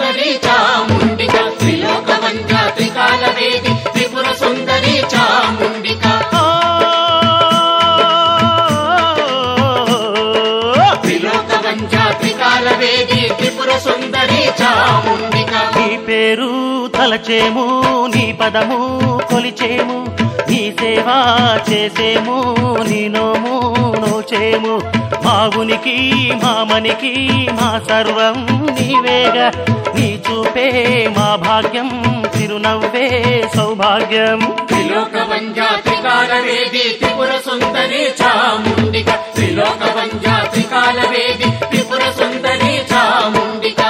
సుందరి చాముండిక త్రిలోక వంద్య త్రికాల వేది త్రిపుర సుందరి చాముండిక త్రిలోక వంద్య త్రికాల వేది త్రిపుర సుందరి చాముండిక నీ పేరు తలచేము నీ పదము కొలిచేము నీ సేవ చేసేము నీ నోము నోచేము మావునికి మామనికి మా సర్వం నీవేగా నీ చూపే మా భాగ్యం చిరునవ్వే సౌభాగ్యం త్రిలోక వంద్య త్రికాల వేది త్రిపుర సుందరి చాముండిక త్రిలోక వంద్య త్రికాల వేది త్రిపుర సుందరి చాముండిక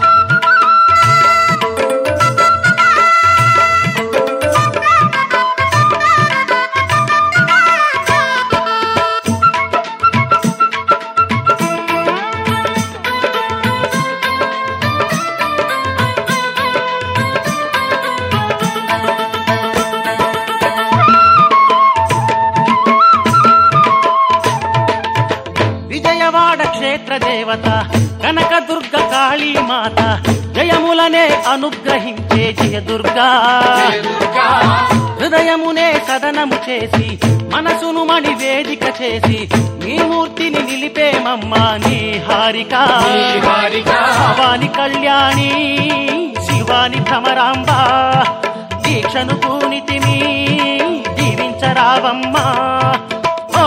విజయవాడ క్షేత్ర దేవత కనక దుర్గ కాళీ మాత జయములనే అనుగ్రహించే జయ దుర్గా జయ దుర్గా హృదయమునే సదనము చేసి మనసును మణి వేదిక చేసి నీ మూర్తిని నిలిపేమమ్మా నీ హారిక హారిక. భవాని కళ్యాణి శివాని భ్రమరాంబ దీక్షను పూనితిమి దీవించరావమ్మా ఓ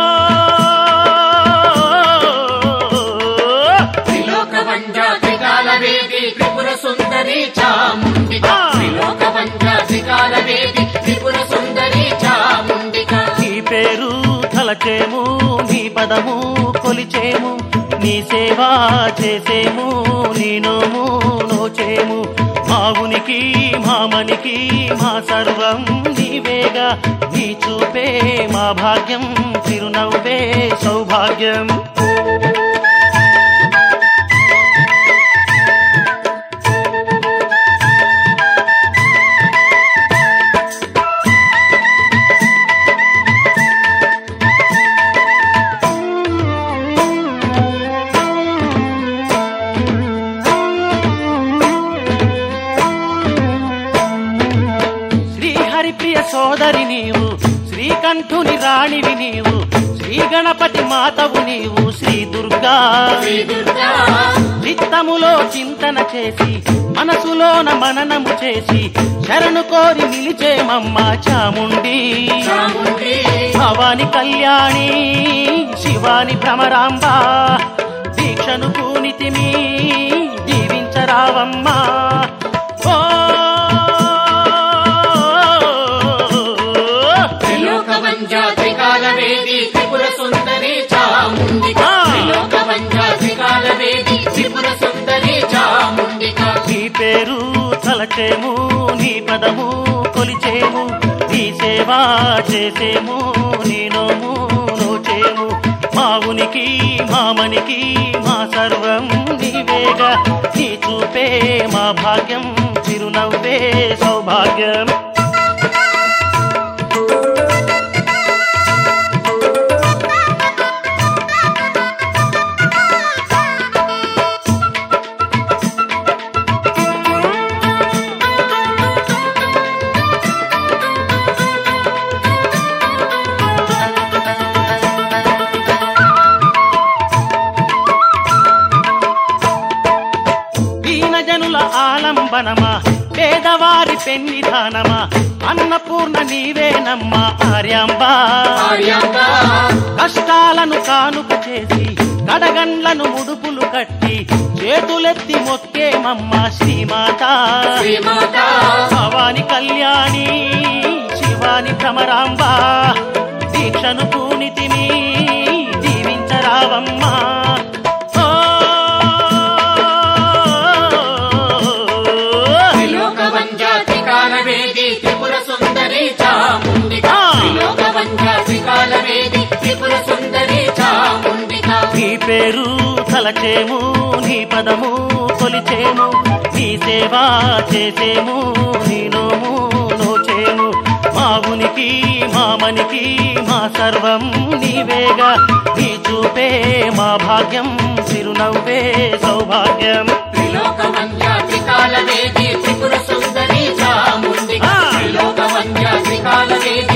త్రిలోక వంద్య త్రికాల వేది త్రిపుర సుందరి చాముండిక ఆ. త్రిలోక వంద్య త్రికాల వేది త్రిపుర సుందరి చాముండిక నీ పేరు తలచేము నీ పదము కొలిచేము నీ సేవ చేసేము నీ నోము నోచేము మావునికి మామనికి మా సర్వం నీవేగా నీ చూపే మా భాగ్యం చిరునవ్వే సౌభాగ్యం శ్రీహరిప్రియ సోదరి నీవు శ్రీకంఠుని రాణివి నీవు శ్రీ గణపతి మాతవు నీవు శ్రీ దుర్గా శ్రీ దుర్గా చిత్తములో చింతన చేసి మనసులోన మననము చేసి శరణు కోరి నిలిచేమమ్మ చాముండి చాముండి భవాని కళ్యాణి శివాని భ్రమరాంబ దీక్షను పూనితిమి దీవించరావమ్మా ఓ త్రిలోక వంద్య త్రికాల వేది త్రిపుర సుందరి చాముండిక ఆ. త్రిలోక వంద్య త్రికాల వేది త్రిపుర సుందరి చాముండిక నీ పేరు తలచేము నీ పదము కొలిచేము నీ సేవ చేసేము నీ నోము నోచేము మావునికి మామనికి మా సర్వం నీవేగా నీ చూపే మా భాగ్యం చిరునవ్వే సౌభాగ్యం దీనజనుల ఆలంబనమా పేదవారి పెన్నిధానమా అన్నపూర్ణ నీవేనమ్మా ఆర్యాంబా ఆర్యాంబ కష్టాలను కానుక చేసి కడగండ్లను ముడుపులు కట్టి చేతులెత్తి మొక్కేమమ్మ శ్రీమాత శ్రీమాత భవాని కళ్యాణి శివాని భ్రమరాంబ దీక్షను పూనితిని దీవించరావమ్మా ఓ త్రిలోక వంద్య త్రికాల వేది త్రిపుర సుందరి చాముండిక ఆ. త్రిలోక వంద్య త్రికాల వేది త్రిపుర సుందరి చాముండిక నీ పేరు తలచేము నీ పదము కొలిచేము నీ సేవ చేసేము నీ నోము నోచేము మావునికి మామనికి మా సర్వం నీవేగా నీ చూపే మా భాగ్యం చిరునవ్వే సౌభాగ్యం త్రిలోక వంద్య త్రికాల త్రికాల వేది త్రిపుర సుందరి చాముండిక ఆ. త్రిలోక వంద్య త్రికాల వేది